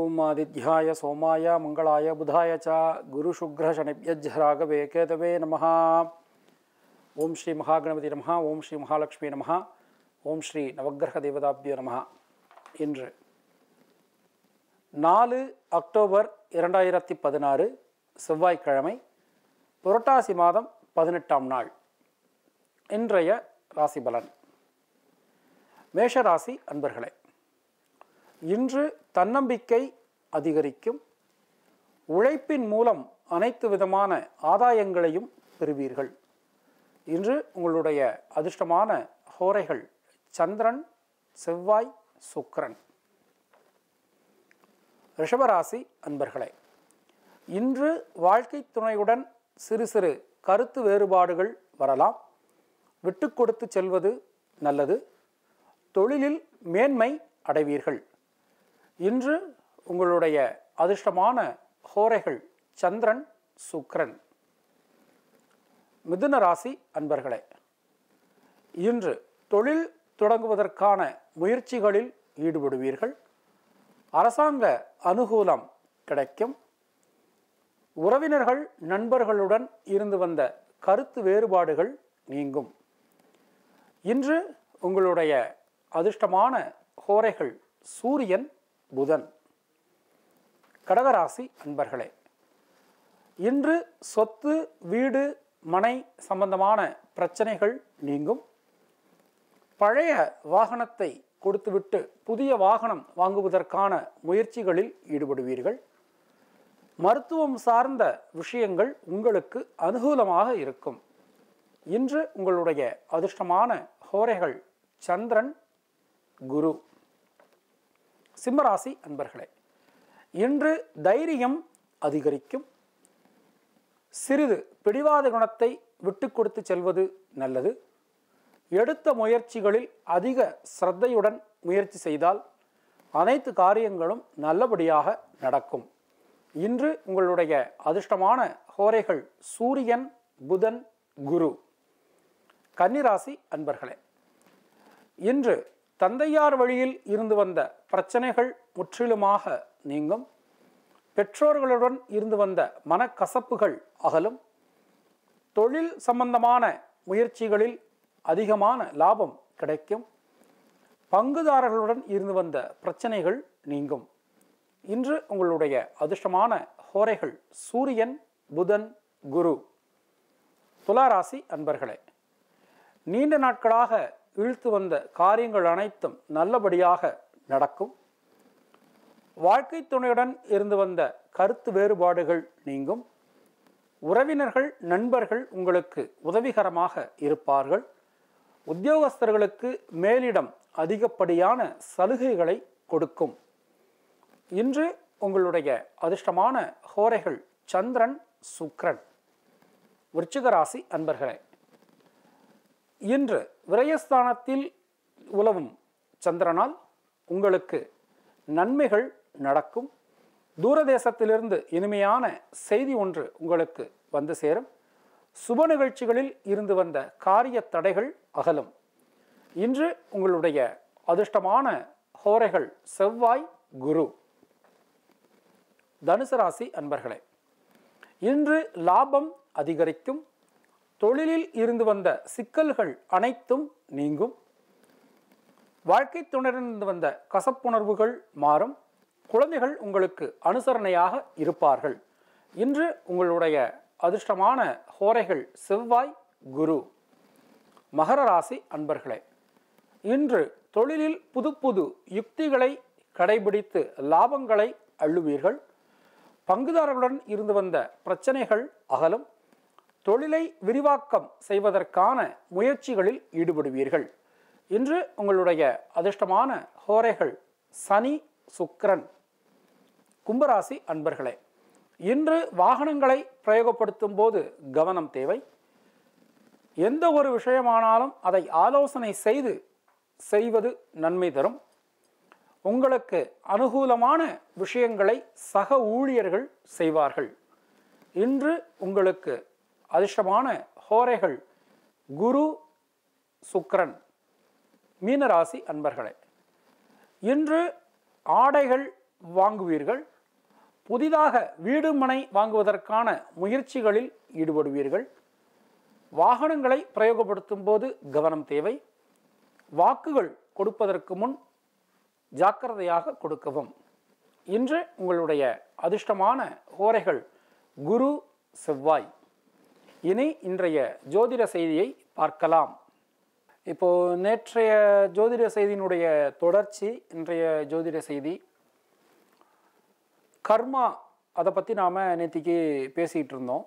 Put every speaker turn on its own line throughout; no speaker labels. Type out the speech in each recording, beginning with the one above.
ஓம் ஆதித்யாய சோமாய மங்களாய புதாய ச குரு சுக்ர சனிப்யஜ்ராகவே கேதவே நமஹ ஓம் ஸ்ரீ மகாகணபதி நமஹ ஓம் ஸ்ரீ மகாலட்சுமி நமஹ ஓம் ஸ்ரீ நவக்கிரக தேவதாபியோ நமஹ இன்று நாலு அக்டோபர் இரண்டாயிரத்தி பதினாறு செவ்வாய்க்கிழமை புரட்டாசி மாதம் பதினெட்டாம் நாள் இன்றைய ராசி பலன் மேஷராசி அன்பர்களே இன்று தன்னம்பிக்கை அதிகரிக்கும் உழைப்பின் மூலம் அனைத்து விதமான ஆதாயங்களையும் பெறுவீர்கள் இன்று உங்களுடைய அதிர்ஷ்டமான ஹோரைகள் சந்திரன் செவ்வாய் சுக்கிரன் ரிஷபராசி அன்பர்களே இன்று வாழ்க்கை துணையுடன் சிறு சிறு கருத்து வேறுபாடுகள் வரலாம் விட்டு கொடுத்து செல்வது நல்லது தொழிலில் மேன்மை அடைவீர்கள் இன்று உங்களுடைய அதிர்ஷ்டமான ஹோரைகள் சந்திரன் சுக்கிரன் மிதுன ராசி அன்பர்களே இன்று தொழில் தொடங்குவதற்கான முயற்சிகளில் ஈடுபடுவீர்கள் அரசாங்க அனுகூலம் கிடைக்கும் உறவினர்கள் நண்பர்களுடன் இருந்து வந்த கருத்து வேறுபாடுகள் நீங்கும் இன்று உங்களுடைய அதிர்ஷ்டமான ஹோரைகள் சூரியன் புதன் கடகராசி அன்பர்களே இன்று சொத்து வீடு மனை சம்பந்தமான பிரச்சனைகள் நீங்கும் பழைய வாகனத்தை கொடுத்துவிட்டு புதிய வாகனம் வாங்குவதற்கான முயற்சிகளில் ஈடுபடுவீர்கள் மருத்துவம் சார்ந்த விஷயங்கள் உங்களுக்கு அனுகூலமாக இருக்கும் இன்று உங்களுடைய அதிர்ஷ்டமான ஹோரைகள் சந்திரன் குரு சிம்மராசி அன்பர்களே இன்று தைரியம் அதிகரிக்கும் சிறிது பிடிவாத குணத்தை விட்டு கொடுத்து செல்வது நல்லது எடுத்த முயற்சிகளில் அதிக சிரத்தையுடன் முயற்சி செய்தால் அனைத்து காரியங்களும் நல்லபடியாக நடக்கும் இன்று உங்களுடைய அதிர்ஷ்டமான ஹோரைகள் சூரியன் புதன் குரு கன்னிராசி அன்பர்களே இன்று தந்தையார் வழியில் இருந்து வந்த பிரச்சனைகள் முற்றிலுமாக நீங்கும் பெற்றோர்களுடன் இருந்து வந்த மனக்கசப்புகள் அகலும் தொழில் சம்பந்தமான முயற்சிகளில் அதிகமான லாபம் கிடைக்கும் பங்குதாரர்களுடன் இருந்து வந்த பிரச்சனைகள் நீங்கும் இன்று உங்களுடைய அதிர்ஷ்டமான ஹோரைகள் சூரியன் புதன் குரு துளாராசி அன்பர்களே நீண்ட நாட்களாக இழுத்து வந்த காரியங்கள் அனைத்தும் நல்லபடியாக நடக்கும் வாழ்க்கை துணையுடன் இருந்து வந்த கருத்து வேறுபாடுகள் நீங்கும் உறவினர்கள் நண்பர்கள் உங்களுக்கு உதவிகரமாக இருப்பார்கள் உத்தியோகஸ்தர்களுக்கு மேலிடம் அதிகப்படியான சலுகைகளை கொடுக்கும் இன்று உங்களுடைய அதிர்ஷ்டமான ஹோரைகள் சந்திரன் சுக்ரன் விருச்சிகராசி அன்பர்களே இன்று விரயஸ்தானத்தில் உலவும் சந்திரனால் உங்களுக்கு நன்மைகள் நடக்கும் தூரதேசத்திலிருந்து இனிமையான செய்தி ஒன்று உங்களுக்கு வந்து சேரும் சுப நிகழ்ச்சிகளில் இருந்து வந்த காரிய தடைகள் அகலும் இன்று உங்களுடைய அதிர்ஷ்டமான ஹோரைகள் செவ்வாய் குரு தனுசு ராசி அன்பர்களே இன்று லாபம் அதிகரிக்கும் தொழிலில் இருந்து வந்த சிக்கல்கள் அனைத்தும் நீங்கும் வாழ்க்கை துணரிலிருந்து வந்த கசப்புணர்வுகள் மாறும் குழந்தைகள் உங்களுக்கு அனுசரணையாக இருப்பார்கள் இன்று உங்களுடைய அதிர்ஷ்டமான ஹோரைகள் செவ்வாய் குரு மகர ராசி அன்பர்களே இன்று தொழிலில் புது புது யுக்திகளை கடைபிடித்து லாபங்களை அள்ளுவீர்கள் பங்குதாரர்களுடன் இருந்து வந்த பிரச்சனைகள் அகலும் தொழிலை விரிவாக்கம் செய்வதற்கான முயற்சிகளில் ஈடுபடுவீர்கள் இன்று உங்களுடைய அதிர்ஷ்டமான ஹோரைகள் சனி சுக்கிரன் கும்பராசி அன்பர்களே இன்று வாகனங்களை பிரயோகப்படுத்தும் போது கவனம் தேவை எந்த ஒரு விஷயமானாலும் அதை ஆலோசனை செய்து செய்வது நன்மை தரும் உங்களுக்கு அனுகூலமான விஷயங்களை சக ஊழியர்கள் செய்வார்கள் இன்று உங்களுக்கு அதிர்ஷ்டமான ஹோரைகள் குரு சுக்கிரன் மீனராசி அன்பர்களே இன்று ஆடைகள் வாங்குவீர்கள் புதிதாக வீடு மனை வாங்குவதற்கான முயற்சிகளில் ஈடுபடுவீர்கள் வாகனங்களை பிரயோகப்படுத்தும் போது கவனம் தேவை வாக்குகள் கொடுப்பதற்கு முன் ஜாக்கிரதையாக கொடுக்கவும் இன்று உங்களுடைய அதிர்ஷ்டமான ஹோரைகள் குரு செவ்வாய் இனி இன்றைய ஜோதிட செய்தியை பார்க்கலாம் இப்போ நேற்றைய ஜோதிட செய்தியினுடைய தொடர்ச்சி இன்றைய ஜோதிட செய்தி கர்மா அதை பற்றி நாம் நேத்திக்கு பேசிகிட்டு இருந்தோம்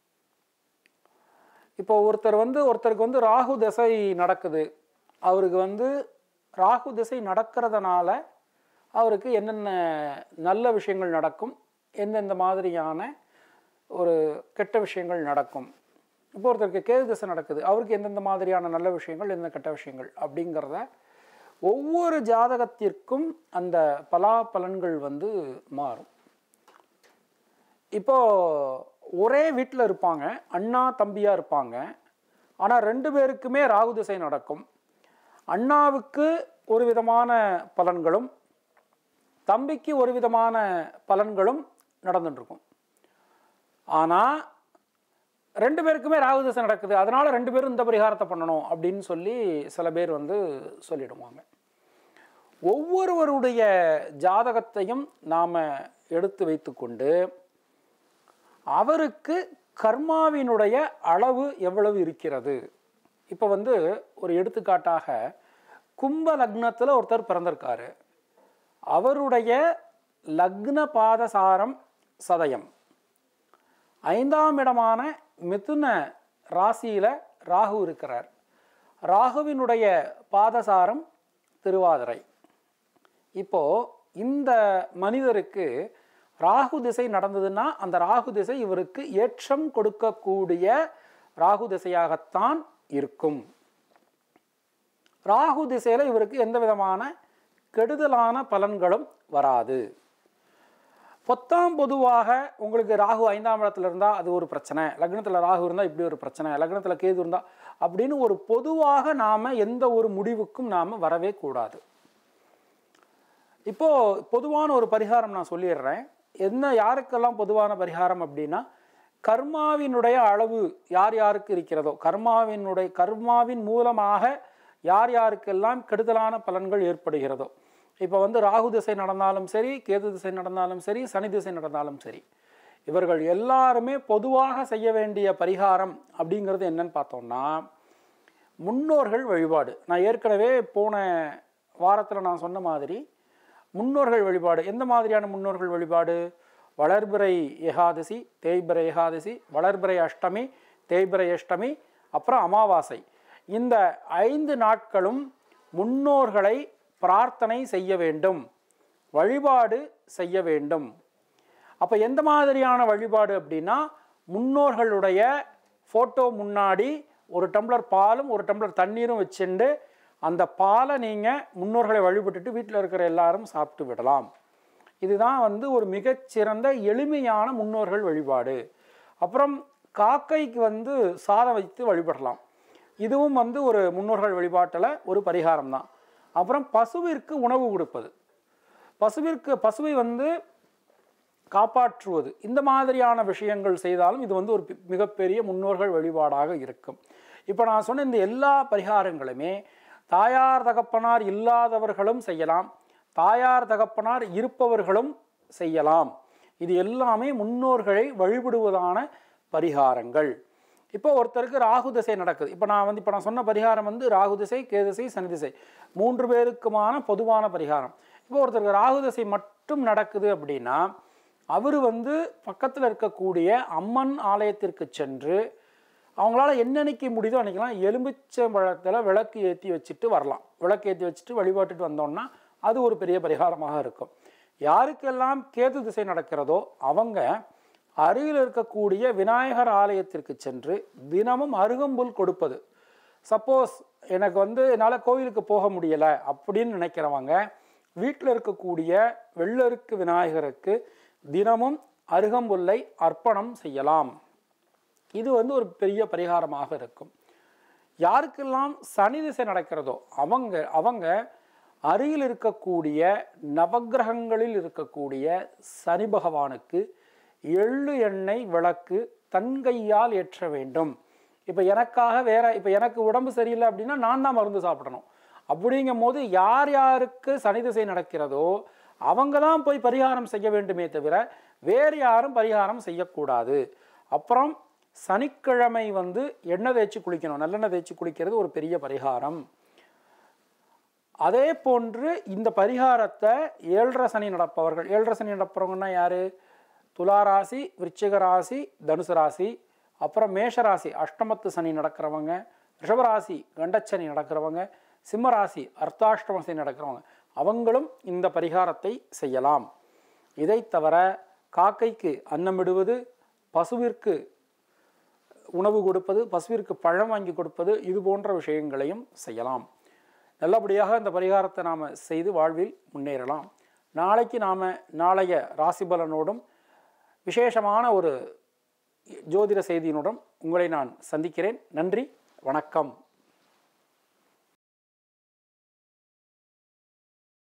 இப்போ ஒருத்தர் வந்து ஒருத்தருக்கு வந்து ராகு திசை நடக்குது அவருக்கு வந்து ராகு திசை நடக்கிறதுனால அவருக்கு என்னென்ன நல்ல விஷயங்கள் நடக்கும் எந்தெந்த மாதிரியான ஒரு கெட்ட விஷயங்கள் நடக்கும் இப்போ ஒருத்தருக்கு கேது திசை நடக்குது அவருக்கு எந்தெந்த மாதிரியான நல்ல விஷயங்கள் எந்த கெட்ட விஷயங்கள் அப்படிங்கிறத ஒவ்வொரு ஜாதகத்திற்கும் அந்த பலாபலன்கள் வந்து மாறும் இப்போ ஒரே வீட்டில் இருப்பாங்க அண்ணா தம்பியாக இருப்பாங்க ஆனால் ரெண்டு பேருக்குமே ராகு திசை நடக்கும் அண்ணாவுக்கு ஒரு விதமான பலன்களும் தம்பிக்கு ஒரு விதமான பலன்களும் நடந்துட்டுருக்கும் ஆனால் ரெண்டு பேருக்குமே ராகு திசை நடக்குது அதனால் ரெண்டு பேரும் இந்த பரிகாரத்தை பண்ணணும் அப்படின்னு சொல்லி சில பேர் வந்து சொல்லிடுவாங்க ஒவ்வொருவருடைய ஜாதகத்தையும் நாம் எடுத்து வைத்துக்கொண்டு அவருக்கு கர்மாவினுடைய அளவு எவ்வளவு இருக்கிறது இப்போ வந்து ஒரு எடுத்துக்காட்டாக கும்ப லக்னத்தில் ஒருத்தர் பிறந்திருக்காரு அவருடைய லக்ன பாதசாரம் சதயம் ஐந்தாம் இடமான மிதுன ராசியில் ராகு இருக்கிறார் ராகுவினுடைய பாதசாரம் திருவாதிரை இப்போ இந்த மனிதருக்கு ராகு திசை நடந்ததுன்னா அந்த ராகு திசை இவருக்கு ஏற்றம் கொடுக்கக்கூடிய ராகு திசையாகத்தான் இருக்கும் ராகு திசையில் இவருக்கு எந்த விதமான கெடுதலான பலன்களும் வராது பொத்தாம் பொதுவாக உங்களுக்கு ராகு ஐந்தாம் இடத்துல இருந்தால் அது ஒரு பிரச்சனை லக்னத்தில் ராகு இருந்தால் இப்படி ஒரு பிரச்சனை லக்னத்தில் கேது இருந்தால் அப்படின்னு ஒரு பொதுவாக நாம் எந்த ஒரு முடிவுக்கும் நாம் வரவே கூடாது இப்போது பொதுவான ஒரு பரிகாரம் நான் சொல்லிடுறேன் என்ன யாருக்கெல்லாம் பொதுவான பரிகாரம் அப்படின்னா கர்மாவினுடைய அளவு யார் யாருக்கு இருக்கிறதோ கர்மாவினுடைய கர்மாவின் மூலமாக யார் யாருக்கெல்லாம் கெடுதலான பலன்கள் ஏற்படுகிறதோ இப்போ வந்து ராகு திசை நடந்தாலும் சரி கேது திசை நடந்தாலும் சரி சனி திசை நடந்தாலும் சரி இவர்கள் எல்லாருமே பொதுவாக செய்ய வேண்டிய பரிகாரம் அப்படிங்கிறது என்னன்னு பார்த்தோம்னா முன்னோர்கள் வழிபாடு நான் ஏற்கனவே போன வாரத்தில் நான் சொன்ன மாதிரி முன்னோர்கள் வழிபாடு எந்த மாதிரியான முன்னோர்கள் வழிபாடு வளர்பிறை ஏகாதசி தேய்பிறை ஏகாதசி வளர்பிறை அஷ்டமி தேய்பிறை அஷ்டமி அப்புறம் அமாவாசை இந்த ஐந்து நாட்களும் முன்னோர்களை பிரார்த்தனை செய்ய வேண்டும் வழிபாடு செய்ய வேண்டும் அப்போ எந்த மாதிரியான வழிபாடு அப்படின்னா முன்னோர்களுடைய ஃபோட்டோ முன்னாடி ஒரு டம்ளர் பாலும் ஒரு டம்ளர் தண்ணீரும் வச்சுண்டு அந்த பாலை நீங்கள் முன்னோர்களை வழிபட்டுட்டு வீட்டில் இருக்கிற எல்லாரும் சாப்பிட்டு விடலாம் இதுதான் வந்து ஒரு மிகச்சிறந்த எளிமையான முன்னோர்கள் வழிபாடு அப்புறம் காக்கைக்கு வந்து சாதம் வைத்து வழிபடலாம் இதுவும் வந்து ஒரு முன்னோர்கள் வழிபாட்டில் ஒரு பரிகாரம் தான் அப்புறம் பசுவிற்கு உணவு கொடுப்பது பசுவிற்கு பசுவை வந்து காப்பாற்றுவது இந்த மாதிரியான விஷயங்கள் செய்தாலும் இது வந்து ஒரு பி- மிகப்பெரிய முன்னோர்கள் வழிபாடாக இருக்கும் இப்போ நான் சொன்ன இந்த எல்லா பரிகாரங்களுமே தாயார் தகப்பனார் இல்லாதவர்களும் செய்யலாம் தாயார் தகப்பனார் இருப்பவர்களும் செய்யலாம் இது எல்லாமே முன்னோர்களை வழிபடுவதான பரிகாரங்கள் இப்போ ஒருத்தருக்கு ராகு திசை நடக்குது இப்போ நான் வந்து இப்போ நான் சொன்ன பரிகாரம் வந்து ராகு திசை கேது திசை சனி திசை மூன்று பேருக்குமான பொதுவான பரிகாரம் இப்போ ஒருத்தருக்கு ராகு திசை மட்டும் நடக்குது அப்படின்னா அவர் வந்து பக்கத்தில் இருக்கக்கூடிய அம்மன் ஆலயத்திற்கு சென்று அவங்களால என்னன்னைக்கு முடியுதோ அன்றைக்கெல்லாம் எலும்பிச்சம்பழத்தில் விளக்கு ஏற்றி வச்சுட்டு வரலாம் விளக்கு ஏற்றி வச்சுட்டு வழிபாட்டுட்டு வந்தோம்னா அது ஒரு பெரிய பரிகாரமாக இருக்கும் யாருக்கெல்லாம் கேது திசை நடக்கிறதோ அவங்க அருகில் இருக்கக்கூடிய விநாயகர் ஆலயத்திற்கு சென்று தினமும் அருகம்புல் கொடுப்பது சப்போஸ் எனக்கு வந்து என்னால் கோவிலுக்கு போக முடியலை அப்படின்னு நினைக்கிறவங்க வீட்டில் இருக்கக்கூடிய வெள்ளருக்கு விநாயகருக்கு தினமும் அருகம்புல்லை அர்ப்பணம் செய்யலாம் இது வந்து ஒரு பெரிய பரிகாரமாக இருக்கும் யாருக்கெல்லாம் சனி திசை நடக்கிறதோ அவங்க அவங்க அருகில் இருக்கக்கூடிய நவக்கிரகங்களில் இருக்கக்கூடிய சனி பகவானுக்கு எள்ளு எண்ணெய் விளக்கு தன் கையால் ஏற்ற வேண்டும் இப்போ எனக்காக வேற இப்போ எனக்கு உடம்பு சரியில்லை அப்படின்னா நான் தான் மருந்து சாப்பிடணும் அப்படிங்கும் போது யார் யாருக்கு சனி திசை நடக்கிறதோ அவங்க தான் போய் பரிகாரம் செய்ய வேண்டுமே தவிர வேறு யாரும் பரிகாரம் செய்யக்கூடாது அப்புறம் சனிக்கிழமை வந்து எண்ணெய் தேய்ச்சி குளிக்கணும் நல்லெண்ணெய் தேய்ச்சி குளிக்கிறது ஒரு பெரிய பரிகாரம் அதே போன்று இந்த பரிகாரத்தை ஏழரை சனி நடப்பவர்கள் ஏழரை சனி நடப்பவங்கன்னா யாரு துலா ராசி விருச்சிக ராசி தனுசு ராசி அப்புறம் மேஷ ராசி அஷ்டமத்து சனி நடக்கிறவங்க ரிஷபராசி கண்டச்சனி நடக்கிறவங்க சிம்ம ராசி அர்த்தாஷ்டம சனி நடக்கிறவங்க அவங்களும் இந்த பரிகாரத்தை செய்யலாம் இதை தவிர காக்கைக்கு அன்னமிடுவது பசுவிற்கு உணவு கொடுப்பது பசுவிற்கு பழம் வாங்கி கொடுப்பது இது போன்ற விஷயங்களையும் செய்யலாம் நல்லபடியாக இந்த பரிகாரத்தை நாம் செய்து வாழ்வில் முன்னேறலாம் நாளைக்கு நாம் நாளைய ராசி பலனோடும் விசேஷமான ஒரு ஜோதிட செய்தியினுடன் உங்களை நான் சந்திக்கிறேன் நன்றி வணக்கம்